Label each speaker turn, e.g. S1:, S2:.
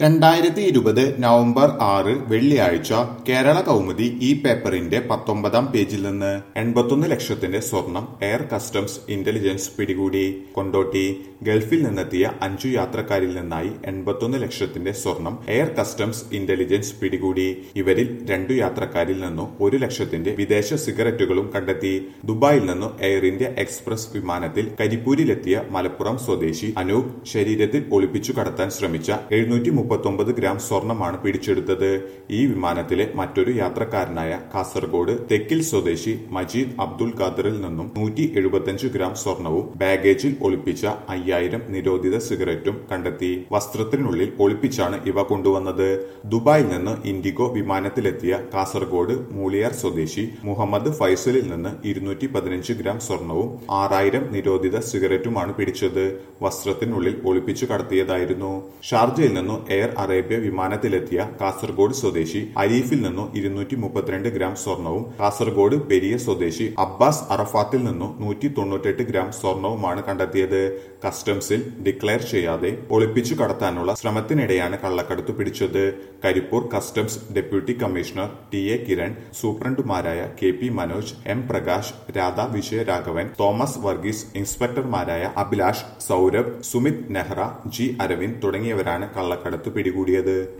S1: രണ്ടായിരത്തി ഇരുപത് നവംബർ ആറ് വെള്ളിയാഴ്ച കേരള കൗമുദി ഈ പേപ്പറിന്റെ പത്തൊമ്പതാം പേജിൽ നിന്ന് എൺപത്തൊന്ന് ലക്ഷത്തിന്റെ സ്വർണം എയർ കസ്റ്റംസ് ഇന്റലിജൻസ് പിടികൂടി കൊണ്ടോട്ടി ഗൾഫിൽ നിന്നെത്തിയ അഞ്ചു യാത്രക്കാരിൽ നിന്നായി എൺപത്തൊന്ന് ലക്ഷത്തിന്റെ സ്വർണം എയർ കസ്റ്റംസ് ഇന്റലിജൻസ് പിടികൂടി ഇവരിൽ രണ്ടു യാത്രക്കാരിൽ നിന്നും ഒരു ലക്ഷത്തിന്റെ വിദേശ സിഗരറ്റുകളും കണ്ടെത്തി ദുബായിൽ നിന്നും എയർ ഇന്ത്യ എക്സ്പ്രസ് വിമാനത്തിൽ കരിപ്പൂരിലെത്തിയ മലപ്പുറം സ്വദേശി അനൂപ് ശരീരത്തിൽ ഒളിപ്പിച്ചു കടത്താൻ ശ്രമിച്ച എഴുന്നൂറ്റി മുപ്പത്തൊമ്പത് ഗ്രാം സ്വർണമാണ് പിടിച്ചെടുത്തത് ഈ വിമാനത്തിലെ മറ്റൊരു യാത്രക്കാരനായ കാസർഗോഡ് തെക്കിൽ സ്വദേശി മജീദ് അബ്ദുൽ ഖാദറിൽ നിന്നും നൂറ്റി എഴുപത്തിയഞ്ച് ഗ്രാം സ്വർണവും ബാഗേജിൽ ഒളിപ്പിച്ച അയ്യായിരം നിരോധിത സിഗരറ്റും കണ്ടെത്തി വസ്ത്രത്തിനുള്ളിൽ ഒളിപ്പിച്ചാണ് ഇവ കൊണ്ടുവന്നത് ദുബായിൽ നിന്ന് ഇൻഡിഗോ വിമാനത്തിലെത്തിയ കാസർഗോഡ് മൂളിയാർ സ്വദേശി മുഹമ്മദ് ഫൈസലിൽ നിന്ന് ഇരുന്നൂറ്റി പതിനഞ്ച് ഗ്രാം സ്വർണവും ആറായിരം നിരോധിത സിഗരറ്റുമാണ് പിടിച്ചത് വസ്ത്രത്തിനുള്ളിൽ ഒളിപ്പിച്ചു കടത്തിയതായിരുന്നു ഷാർജയിൽ നിന്നും എയർ അറേബ്യ വിമാനത്തിലെത്തിയ കാസർഗോഡ് സ്വദേശി അരീഫിൽ നിന്നും ഇരുന്നൂറ്റി മുപ്പത്തിരണ്ട് ഗ്രാം സ്വർണവും കാസർഗോഡ് പെരിയ സ്വദേശി അബ്ബാസ് അറഫാത്തിൽ നിന്നും നൂറ്റി തൊണ്ണൂറ്റെട്ട് ഗ്രാം സ്വർണവുമാണ് കണ്ടെത്തിയത് കസ്റ്റംസിൽ ഡിക്ലെയർ ചെയ്യാതെ ഒളിപ്പിച്ചു കടത്താനുള്ള ശ്രമത്തിനിടെയാണ് കള്ളക്കടത്ത് പിടിച്ചത് Karipur customs deputy commissioner T A Kiran സൂപ്രണ്ടുമാരായ K P Manoj M Prakash Radha Vijayaraghavan Thomas Varghese ഇൻസ്പെക്ടർമാരായ അഭിലാഷ് സൗരഭ് സുമിത് നെഹ്റ ജി അരവിന്ദ് തുടങ്ങിയവരാണ് കള്ളക്കടത്ത് പിടികൂടിയത്